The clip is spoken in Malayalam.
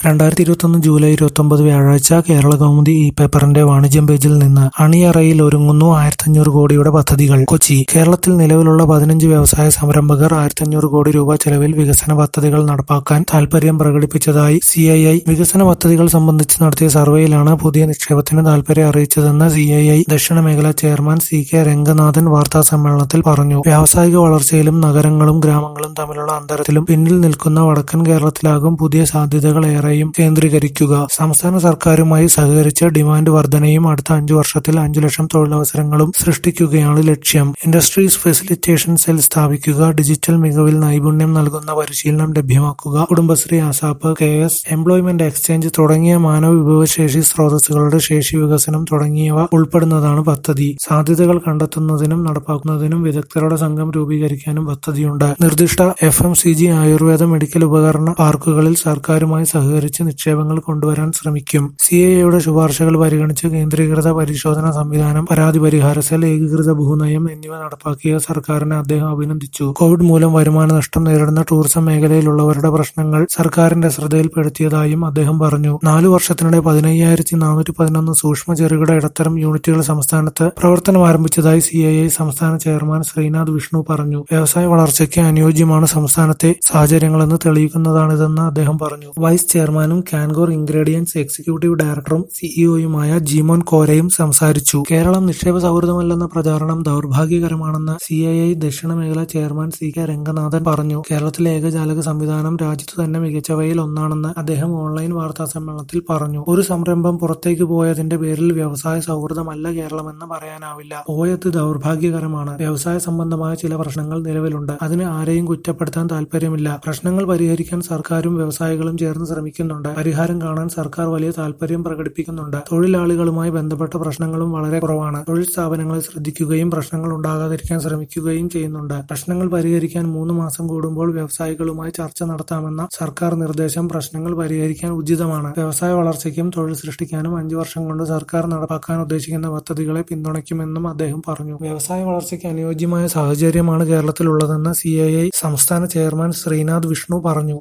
രണ്ടായിരത്തി ഇരുപത്തൊന്ന് ജൂലൈ ഇരുപത്തൊമ്പത് വ്യാഴാഴ്ച കേരള കൗമുദി ഈ പേപ്പറിന്റെ വാണിജ്യം പേജിൽ നിന്ന് അണിയറയിൽ ഒരുങ്ങുന്നു ആയിരത്തഞ്ഞൂറ് കോടിയുടെ പദ്ധതികൾ കൊച്ചി കേരളത്തിൽ നിലവിലുള്ള പതിനഞ്ച് വ്യവസായ സംരംഭകർ ആയിരത്തഞ്ഞൂറ് കോടി രൂപ ചെലവിൽ വികസന പദ്ധതികൾ നടപ്പാക്കാൻ താൽപര്യം പ്രകടിപ്പിച്ചതായി സി ഐ ഐ വികസന പദ്ധതികൾ സംബന്ധിച്ച് നടത്തിയ സർവേയിലാണ് പുതിയ നിക്ഷേപത്തിന് താൽപര്യം അറിയിച്ചതെന്ന് സി ഐ ഐ ദക്ഷിണ മേഖലാ ചെയർമാൻ സി കെ രംഗനാഥൻ വാർത്താ സമ്മേളനത്തിൽ പറഞ്ഞു വ്യാവസായിക വളർച്ചയിലും നഗരങ്ങളും ഗ്രാമങ്ങളും തമ്മിലുള്ള അന്തരത്തിലും പിന്നിൽ നിൽക്കുന്ന വടക്കൻ കേരളത്തിലാകും പുതിയ സാധ്യതകൾ ഏറെയും കേന്ദ്രീകരിക്കുക സംസ്ഥാന സർക്കാരുമായി സഹകരിച്ച് ഡിമാൻഡ് വർധനയും അടുത്ത അഞ്ചു വർഷത്തിൽ അഞ്ചു ലക്ഷം തൊഴിലവസരങ്ങളും സൃഷ്ടിക്കുകയാണ് ലക്ഷ്യം ഇൻഡസ്ട്രീസ് ഫെസിലിറ്റേഷൻ സെൽ സ്ഥാപിക്കുക ഡിജിറ്റൽ മികവിൽ നൈപുണ്യം നൽകുന്ന പരിശീലനം ലഭ്യമാക്കുക Kudumbashree ASAP K S employment exchange തുടങ്ങിയ മാനവ വിഭവശേഷി സ്രോതസ്സുകളുടെ ശേഷി വികസനം തുടങ്ങിയവ ഉൾപ്പെടുന്നതാണ് പദ്ധതി സാധ്യതകൾ കണ്ടെത്തുന്നതിനും നടപ്പാക്കുന്നതിനും വിദഗ്ധരുടെ സംഘം രൂപീകരിക്കാനും പദ്ധതിയുണ്ട് നിർദ്ദിഷ്ട F M C G Ayurveda medical ഉപകരണ പാർക്കുകളിൽ സർക്കാരുമായി സഹകരിച്ച് നിക്ഷേപങ്ങൾ കൊണ്ടുവരാൻ ശ്രമിക്കും സി എ യുടെ ശുപാർശകൾ പരിഗണിച്ച് കേന്ദ്രീകൃത പരിശോധനാ സംവിധാനം പരാതി പരിഹാര സെൽ ഏകീകൃത ഭൂനയം എന്നിവ നടപ്പാക്കിയ സർക്കാരിനെ അദ്ദേഹം അഭിനന്ദിച്ചു കോവിഡ് മൂലം വരുമാന നഷ്ടം നേരിടുന്ന ടൂറിസം മേഖലയിലുള്ളവരുടെ പ്രശ്നങ്ങൾ സർക്കാരിന്റെ ശ്രദ്ധയിൽപ്പെടുത്തിയതായും അദ്ദേഹം പറഞ്ഞു നാലു വർഷത്തിനിടെ പതിനയ്യായിരത്തി നാനൂറ്റി പതിനൊന്ന് സൂക്ഷ്മ ചെറുകിട ഇടത്തരം യൂണിറ്റുകൾ സംസ്ഥാനത്ത് പ്രവർത്തനം ആരംഭിച്ചതായി സി ഐ ഐ സംസ്ഥാന ചെയർമാൻ ശ്രീനാഥ് വിഷ്ണു പറഞ്ഞു വ്യവസായ വളർച്ചയ്ക്ക് അനുയോജ്യമാണ് സംസ്ഥാനത്തെ സാഹചര്യങ്ങളെന്ന് തെളിയിക്കുന്നതാണിതെന്ന് അദ്ദേഹം പറഞ്ഞു വൈസ് ചെയർമാനും കാൻഗോർ ഇൻഗ്രീഡിയൻസ് എക്സിക്യൂട്ടീവ് ഡയറക്ടറും സിഇഒയുമായ ജീമോൻ കോരയും സംസാരിച്ചു കേരളം നിക്ഷേപ സൗഹൃദമല്ലെന്ന പ്രചാരണം ദൗർഭാഗ്യകരമാണെന്ന് സി ഐ ഐ ദക്ഷിണ മേഖല ചെയർമാൻ സി കെ രംഗനാഥൻ പറഞ്ഞു കേരളത്തിലെ ഏകജാലക സംവിധാനം രാജ്യത്തു തന്നെ മികച്ചവയിൽ ഒന്നാണെന്ന് അദ്ദേഹം ഓൺലൈൻ വാർത്താ സമ്മേളനത്തിൽ പറഞ്ഞു ഒരു സംരംഭം പുറത്തേക്ക് പോയതിന്റെ പേരിൽ വ്യവസായ സൗഹൃദമല്ല കേരളമെന്ന് പറയാനാവില്ല പോയത് ദൗർഭാഗ്യകരമാണ് വ്യവസായ സംബന്ധമായ ചില പ്രശ്നങ്ങൾ നിലവിലുണ്ട് അതിന് ആരെയും കുറ്റപ്പെടുത്താൻ താല്പര്യമില്ല പ്രശ്നങ്ങൾ പരിഹരിക്കാൻ സർക്കാരും വ്യവസായികളും ചേർന്ന് ശ്രമിക്കുന്നുണ്ട് പരിഹാരം കാണാൻ സർക്കാർ വലിയ താല്പര്യം പ്രകടിപ്പിക്കുന്നുണ്ട് തൊഴിലാളികളുമായി ബന്ധപ്പെട്ട പ്രശ്നങ്ങളും വളരെ കുറവാണ് തൊഴിൽ സ്ഥാപനങ്ങളെ ശ്രദ്ധിക്കുകയും പ്രശ്നങ്ങൾ ഉണ്ടാകാതിരിക്കാൻ ശ്രമിക്കുകയും ചെയ്യുന്നുണ്ട് പ്രശ്നങ്ങൾ പരിഹരിക്കാൻ മൂന്ന് മാസം കൂടുമ്പോൾ വ്യവസായികളുമായി ചർച്ച നടത്താമെന്ന സർക്കാർ നിർദ്ദേശം പ്രശ്നങ്ങൾ പരിഹരിക്കാൻ ഉചിതമാണ് വ്യവസായ വളർച്ചയ്ക്കും തൊഴിൽ സൃഷ്ടിക്കാനും അഞ്ചു വർഷം കൊണ്ട് സർക്കാർ നടപ്പാക്കാൻ ഉദ്ദേശിക്കുന്ന പദ്ധതികളെ പിന്തുണയ്ക്കുമെന്നും അദ്ദേഹം പറഞ്ഞു വ്യവസായ വളർച്ചയ്ക്ക് അനുയോജ്യമായ സാഹചര്യമാണ് കേരളത്തിലുള്ളതെന്ന് സി ഐ ഐ സംസ്ഥാന ചെയർമാൻ ശ്രീനാഥ് വിഷ്ണു പറഞ്ഞു